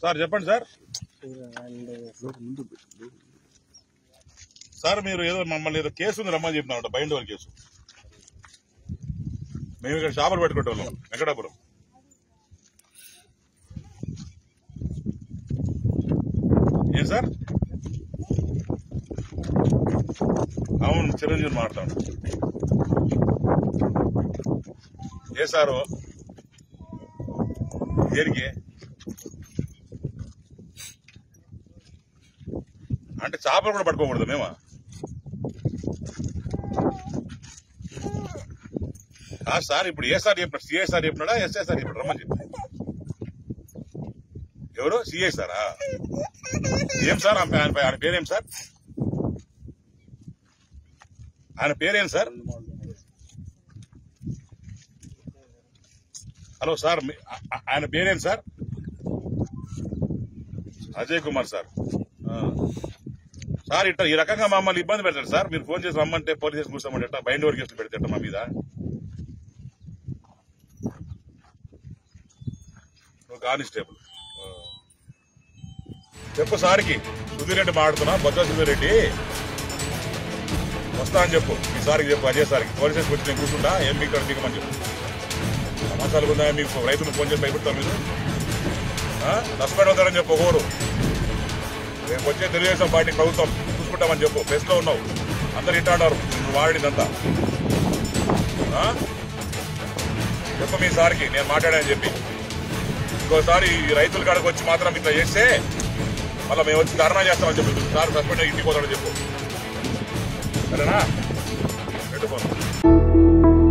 Sir చెప్పండి sir sir మీరు ఏదో మమ్మల్ని ఏదో కేసు ఉంది రమ్మని చెప్పినారు బైండ్ ఓవర్ కేసు మేము ఇక్కడ షాపులు పెట్టుకుంటాం వెంకటాపురం ఏం సార్ అవును చిరంజీవి మాట్లాడు ఏ సారు దేనికి అంటే చేపలు కూడా పట్టుకోకూడదు మేమా కాదు సార్ ఇప్పుడు ఏ సార్ చెప్పినాడు సిఐ సార్ చెప్పినాడా ఎస్ఐ సార్ చెప్పాడు రమ్మని చెప్పి ఎవరు సిఐ సారా ఏం సార్ ఆయన ఆయన- ఆయన పేరేం సార్ ఆయన పేరేం సార్ హలో సార్ మీ- ఆ- ఆ- ఆయన పేరేం సార్ అజయ్ కుమార్ సార్ ఆ. సార్ ఇట్లా ఈ రకంగా మమ్మల్ని ఇబ్బంది పెడతారు సార్ మీరు ఫోన్ చేసి రమ్మంటే పోలీస్ స్టేషన్ కూర్చోమంటే ఎట్లా బైండ్ ఓవర్ కేసులు పెడితే ఎట్లా మా మీద నువ్వు కానిస్టేబుల్ ఆ. చెప్పు సార్కి సుధీర్ రెడ్డి మాట్లాడుతున్నా బొత్స సుధీర్ రెడ్డి వస్తా అని చెప్పు ఈ సార్కి చెప్పు అజయ్ సార్కి పోలీస్ స్టేషన్ వచ్చి నేను కూర్చుంటా ఏం మీకు మీకు చెప్పు సమాచారాలు ఉందా మీకు రైతులు ఫోన్ చేసి భయపెడతారు మీరు సస్పెండ్ అవుతారని చెప్పు ఒకరు రేపు వచ్చే తెలుగుదేశం పార్టీ ప్రభుత్వం చూసుకుంటామని చెప్పు బెస్ట్ లో ఉన్నావు అందరు ఇంటాడారు నువ్వు వాడినంతా ఆ? చెప్పు మీ సార్కి నేను మాట్లాడానని చెప్పి ఇంకోసారి ఈ రైతుల కాడకు వచ్చి మాత్రం ఇట్లా చేస్తే మళ్ళీ మేము వచ్చి ధర్నా చేస్తామని చెప్పి సార్ సస్పెండ్ అయ్యి ఇంటికి పోతాడని చెప్పు సరేనా పెట్టుకోండి